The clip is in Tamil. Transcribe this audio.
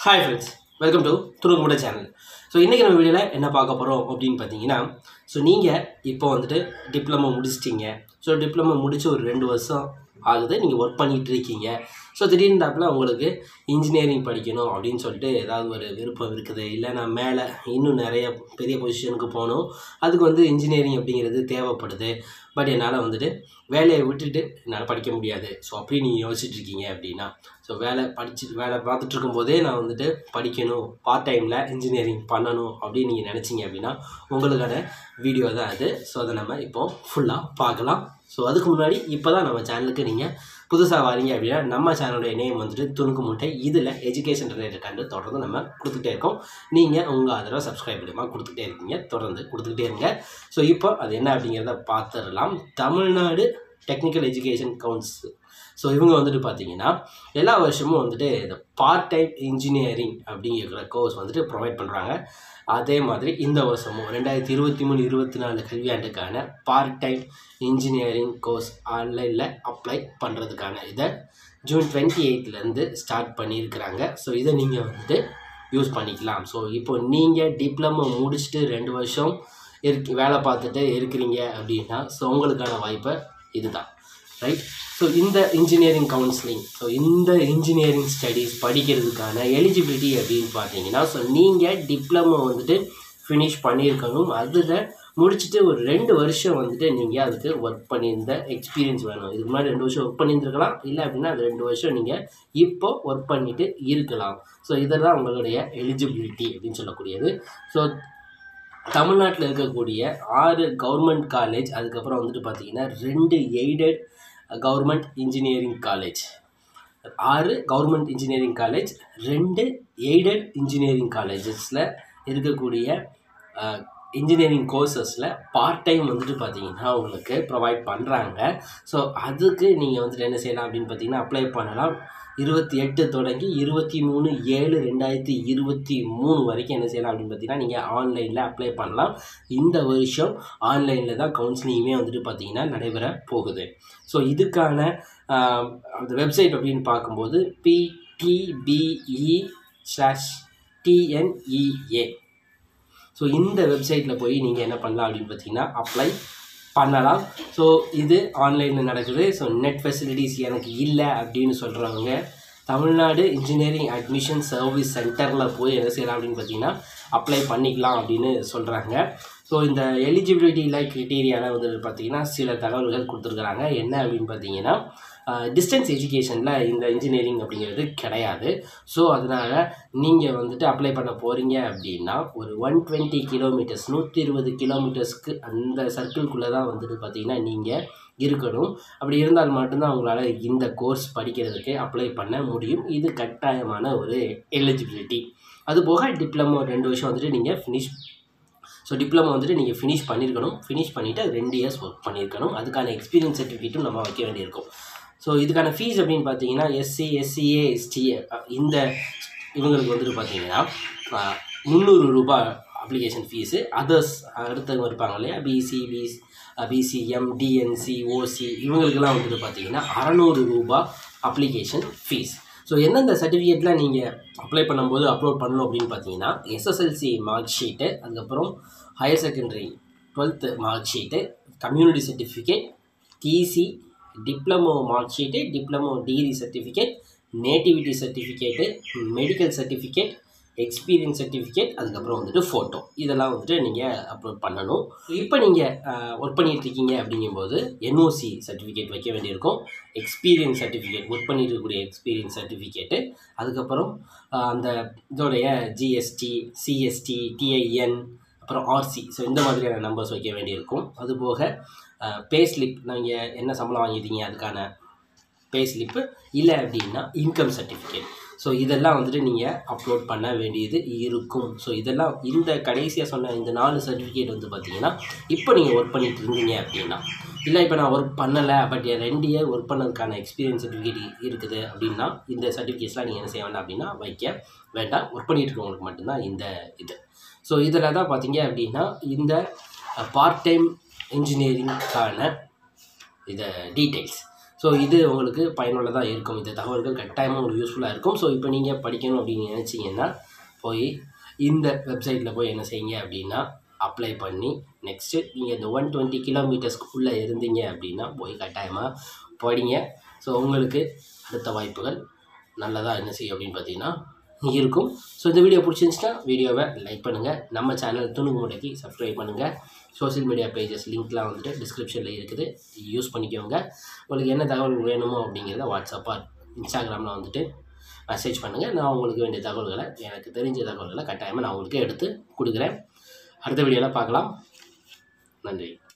ஹாய் ஃப்ரெண்ட்ஸ் வெல்கம் டு துணுக்குமுட சேனல் ஸோ இன்றைக்கி நம்ம வீடியோவில் என்ன பார்க்க போகிறோம் அப்படின்னு பார்த்தீங்கன்னா ஸோ நீங்கள் இப்போ வந்துட்டு டிப்ளமோ முடிச்சிட்டிங்க ஸோ டிப்ளமோ முடிச்சு ஒரு ரெண்டு வருஷம் ஆகுது நீங்கள் ஒர்க் பண்ணிகிட்டு இருக்கீங்க ஸோ திடீர்னு உங்களுக்கு இன்ஜினியரிங் படிக்கணும் அப்படின்னு சொல்லிட்டு ஏதாவது ஒரு விருப்பம் இருக்குது இல்லை நான் மேலே இன்னும் நிறைய பெரிய பொசிஷனுக்கு போகணும் அதுக்கு வந்து இன்ஜினியரிங் அப்படிங்கிறது தேவைப்படுது பட் என்னால் வந்துட்டு வேலையை விட்டுட்டு என்னால் படிக்க முடியாது ஸோ அப்படி நீங்கள் யோசிச்சுட்டு இருக்கீங்க அப்படின்னா ஸோ வேலை படிச்சுட்டு வேலை பார்த்துட்டு இருக்கும்போதே நான் வந்துட்டு படிக்கணும் பார்ட் டைமில் இன்ஜினியரிங் பண்ணணும் அப்படின்னு நீங்கள் நினச்சிங்க அப்படின்னா உங்களுக்கான வீடியோ தான் அது ஸோ அதை நம்ம இப்போ ஃபுல்லாக பார்க்கலாம் ஸோ அதுக்கு முன்னாடி இப்போ தான் நம்ம சேனலுக்கு நீங்கள் புதுசாக வரீங்க அப்படின்னா நம்ம சேனலுடைய நேம் வந்துட்டு துணுக்கு முட்டை இதில் எஜுகேஷன் ரிலேட்டட் கண்டு தொடர்ந்து நம்ம கொடுத்துட்டே இருக்கோம் நீங்கள் உங்கள் ஆதரவை சப்ஸ்கிரைப் மூலியமாக கொடுத்துட்டே இருக்கீங்க தொடர்ந்து கொடுத்துக்கிட்டே இருங்க ஸோ இப்போ அது என்ன அப்படிங்கிறத பார்த்துடலாம் Tamil Nadu technical education council so இவங்க வந்துட்டு பார்த்தீங்கன்னா எல்லா வருஷமும் வந்துட்டு இந்த பார்ட் டைம் இன்ஜினியரிங் அப்படிங்கிற கோர்ஸ் வந்துட்டு ப்ரொவைட் பண்ணுறாங்க அதே மாதிரி இந்த வருஷமும் ரெண்டாயிரத்தி இருபத்தி மூணு இருபத்தி நாலு கல்வியாண்டுக்கான பார்ட் டைம் இன்ஜினியரிங் கோர்ஸ் ஆன்லைனில் அப்ளை பண்ணுறதுக்கான இதை ஜூன் டுவெண்ட்டி எயிட்லேருந்து ஸ்டார்ட் பண்ணியிருக்கிறாங்க ஸோ இதை நீங்கள் வந்துட்டு யூஸ் பண்ணிக்கலாம் ஸோ இப்போ நீங்கள் டிப்ளமோ முடிச்சுட்டு ரெண்டு வருஷம் இருக்கு வேலை பார்த்துட்டு இருக்கிறீங்க அப்படின்னா ஸோ உங்களுக்கான வாய்ப்பு இதுதான் ரைட் ஸோ இந்த இன்ஜினியரிங் கவுன்சிலிங் ஸோ இந்த இன்ஜினியரிங் ஸ்டடீஸ் படிக்கிறதுக்கான எலிஜிபிலிட்டி அப்படின்னு பார்த்தீங்கன்னா ஸோ நீங்கள் டிப்ளமோ வந்துட்டு ஃபினிஷ் பண்ணியிருக்கணும் அதில் முடிச்சுட்டு ஒரு ரெண்டு வருஷம் வந்துட்டு நீங்கள் அதுக்கு ஒர்க் பண்ணியிருந்த எக்ஸ்பீரியன்ஸ் வேணும் இதுக்கு முன்னாடி ரெண்டு வருஷம் ஒர்க் பண்ணியிருந்துருக்கலாம் இல்லை அப்படின்னா அது ரெண்டு வருஷம் நீங்கள் இப்போ ஒர்க் பண்ணிட்டு இருக்கலாம் ஸோ இதெல்லாம் உங்களுடைய எலிஜிபிலிட்டி அப்படின்னு சொல்லக்கூடியது ஸோ தமிழ்நாட்டில் இருக்கக்கூடிய ஆறு கவர்மெண்ட் காலேஜ் அதுக்கப்புறம் வந்துட்டு பார்த்தீங்கன்னா ரெண்டு எய்டட் கவர்மெண்ட் இன்ஜினியரிங் காலேஜ் ஆறு கவர்மெண்ட் இன்ஜினியரிங் காலேஜ் ரெண்டு எய்டட் இன்ஜினியரிங் காலேஜஸில் இருக்கக்கூடிய இன்ஜினியரிங் கோர்சஸில் பார்ட் டைம் வந்துட்டு பார்த்தீங்கன்னா உங்களுக்கு ப்ரொவைட் பண்ணுறாங்க ஸோ அதுக்கு நீங்கள் வந்துட்டு என்ன செய்யலாம் அப்படின்னு பார்த்தீங்கன்னா அப்ளை பண்ணலாம் இருபத்தி எட்டு தொடங்கி இருபத்தி மூணு ஏழு ரெண்டாயிரத்தி இருபத்தி மூணு வரைக்கும் என்ன செய்யலாம் அப்படின்னு பார்த்தீங்கன்னா நீங்கள் ஆன்லைனில் அப்ளை பண்ணலாம் இந்த வருஷம் ஆன்லைனில் தான் கவுன்சிலிங்குமே வந்துட்டு பார்த்தீங்கன்னா நடைபெற போகுது ஸோ இதுக்கான ஆஹ், அந்த வெப்சைட் அப்படின்னு பார்க்கும்போது பிடிபிஇ ஸ்லாஷ் டிஎன்இஏ ஸோ இந்த வெப்சைட்டில் போய் நீங்கள் என்ன பண்ணலாம் அப்படின்னு பார்த்தீங்கன்னா அப்ளை பண்ணலாம் ஸோ இது ஆன்லைனில் நடக்குது ஸோ நெட் ஃபெசிலிட்டிஸ் எனக்கு இல்லை அப்படின்னு சொல்கிறவங்க தமிழ்நாடு இன்ஜினியரிங் அட்மிஷன் சர்வீஸ் சென்டரில் போய் என்ன செய்யலாம் அப்படின்னு பார்த்தீங்கன்னா அப்ளை பண்ணிக்கலாம் அப்படின்னு சொல்கிறாங்க ஸோ இந்த எலிஜிபிலிட்டியில் க்ரிட்டீரியாவில் வந்து பார்த்தீங்கன்னா சில தகவல்கள் கொடுத்துருக்குறாங்க என்ன அப்படின்னு பார்த்தீங்கன்னா டிஸ்டன்ஸ் எஜுகேஷனில் இந்த இன்ஜினியரிங் அப்படிங்கிறது கிடையாது ஸோ அதனால் நீங்கள் வந்துட்டு அப்ளை பண்ண போகிறீங்க அப்படின்னா ஒரு ஒன் டுவெண்ட்டி கிலோமீட்டர்ஸ் நூற்றி இருபது கிலோமீட்டர்ஸ்க்கு அந்த சர்க்கிள்குள்ளே தான் வந்துட்டு பார்த்தீங்கன்னா நீங்கள் இருக்கணும் அப்படி இருந்தால் மட்டும்தான் உங்களால் இந்த கோர்ஸ் படிக்கிறதுக்கு அப்ளை பண்ண முடியும் இது கட்டாயமான ஒரு எலிஜிபிலிட்டி அதுபோக டிப்ளமோ ரெண்டு வருஷம் வந்துட்டு நீங்கள் ஃபினிஷ் ஸோ டிப்ளமோ வந்துட்டு நீங்கள் ஃபினிஷ் பண்ணியிருக்கணும் ஃபினிஷ் பண்ணிவிட்டு ரெண்டு இயர்ஸ் ஒர்க் பண்ணியிருக்கணும் அதுக்கான எக்ஸ்பீரியன்ஸ் சர்டிஃபிகேட்டும் நம்ம வைக்க வேண்டியிருக்கும் ஸோ இதுக்கான ஃபீஸ் அப்படின்னு பார்த்தீங்கன்னா எஸ்சி எஸ்சிஏ எஸ்டிஏ இந்த இவங்களுக்கு வந்துட்டு பார்த்தீங்கன்னா முந்நூறு ரூபாய் அப்ளிகேஷன் ஃபீஸு அதர்ஸ் அடுத்தவங்க இருப்பாங்க இல்லையா பிசி பிஸ் பிசிஎம் டிஎன்சி ஓசி இவங்களுக்கெல்லாம் வந்துட்டு பார்த்தீங்கன்னா அறநூறு ரூபாய் அப்ளிகேஷன் ஃபீஸ் ஸோ எந்தெந்த சர்டிஃபிகேட்லாம் நீங்கள் அப்ளை பண்ணும்போது அப்லோட் பண்ணணும் அப்படின்னு பார்த்தீங்கன்னா எஸ்எஸ்எல்சி மார்க் ஷீட்டு அதுக்கப்புறம் higher secondary twelfth mark sheet community certificate TC diploma mark sheet diploma degree certificate nativity certificate medical certificate experience certificate அதுக்கப்புறம் வந்துட்டு ஃபோட்டோ இதெல்லாம் வந்துட்டு நீங்கள் அப்லோட் பண்ணணும் இப்போ நீங்கள் ஒர்க் பண்ணிட்டு இருக்கீங்க அப்படிங்கும்போது என்ஓசி சர்டிஃபிகேட் வைக்க வேண்டியிருக்கும் எக்ஸ்பீரியன்ஸ் சர்டிஃபிகேட் ஒர்க் பண்ணிட்டு இருக்கக்கூடிய எக்ஸ்பீரியன்ஸ் சர்டிஃபிகேட்டு அதுக்கப்புறம் ஆஹ், அந்த இதோடைய ஜிஎஸ்டி சிஎஸ்டி டிஐஎன் அப்புறம் ஆர்சி ஸோ இந்த மாதிரியான நம்பர்ஸ் வைக்க வேண்டியிருக்கும் அதுபோக பே ஸ்லிப் நீங்கள் என்ன சம்பளம் வாங்கிட்டீங்க அதுக்கான பே ஸ்லிப்பு இல்லை அப்படின்னா இன்கம் சர்டிஃபிகேட் ஸோ இதெல்லாம் வந்துட்டு நீங்கள் அப்லோட் பண்ண வேண்டியது இருக்கும் ஸோ இதெல்லாம் இந்த கடைசியாக சொன்ன இந்த நாலு சர்டிஃபிகேட் வந்து பார்த்தீங்கன்னா இப்போ நீங்கள் ஒர்க் பண்ணிட்டு இருந்தீங்க அப்படின்னா இல்லை இப்போ நான் ஒர்க் பண்ணலை பட் என் ரெண்டு இயர் ஒர்க் பண்ணதுக்கான எக்ஸ்பீரியன்ஸ் சர்டிஃபிகேட் இருக்குது அப்படின்னா இந்த சர்டிஃபிகேட்ஸ்லாம் நீங்கள் என்ன செய்ய வேண்டாம் அப்படின்னா வைக்க வேண்டாம் ஒர்க் பண்ணிட்டு இருக்கவங்களுக்கு மட்டும்தான் இந்த இது ஸோ இதில் தான் பார்த்தீங்க அப்படின்னா இந்த பார்ட் டைம் இன்ஜினியரிங்க்கான இதை டீட்டெயில்ஸ் ஸோ இது உங்களுக்கு பயனுள்ளதாக இருக்கும் இந்த தகவல்கள் கட்டாயமாக உங்களுக்கு யூஸ்ஃபுல்லாக இருக்கும் ஸோ இப்போ நீங்கள் படிக்கணும் அப்படின்னு நினச்சிங்கன்னா போய் இந்த வெப்சைட்டில் போய் என்ன செய்யுங்க அப்படின்னா அப்ளை பண்ணி நெக்ஸ்ட்டு நீங்கள் இந்த ஒன் டுவெண்ட்டி கிலோமீட்டர்ஸ்க்குள்ளே இருந்தீங்க அப்படின்னா போய் கட்டாயமாக படிங்க ஸோ உங்களுக்கு அடுத்த வாய்ப்புகள் நல்லதாக என்ன செய்யும் அப்படின்னு பார்த்தீங்கன்னா இருக்கும் ஸோ இந்த வீடியோ பிடிச்சிருந்துச்சுன்னா வீடியோவை லைக் பண்ணுங்கள் நம்ம சேனல் துணுக்கு முடைக்கு சப்ஸ்கிரைப் பண்ணுங்கள் சோஷியல் மீடியா பேஜஸ் லிங்க்லாம் வந்துட்டு டிஸ்கிரிப்ஷனில் இருக்குது யூஸ் பண்ணிக்கோங்க உங்களுக்கு என்ன தகவல் வேணுமோ அப்படிங்கிறத வாட்ஸ்அப்பாக இன்ஸ்டாகிராமில் வந்துட்டு மெசேஜ் பண்ணுங்கள் நான் உங்களுக்கு வேண்டிய தகவல்களை எனக்கு தெரிஞ்ச தகவல்களை கட்டாயமாக நான் உங்களுக்கு எடுத்து கொடுக்குறேன் அடுத்த வீடியோவில் பார்க்கலாம் நன்றி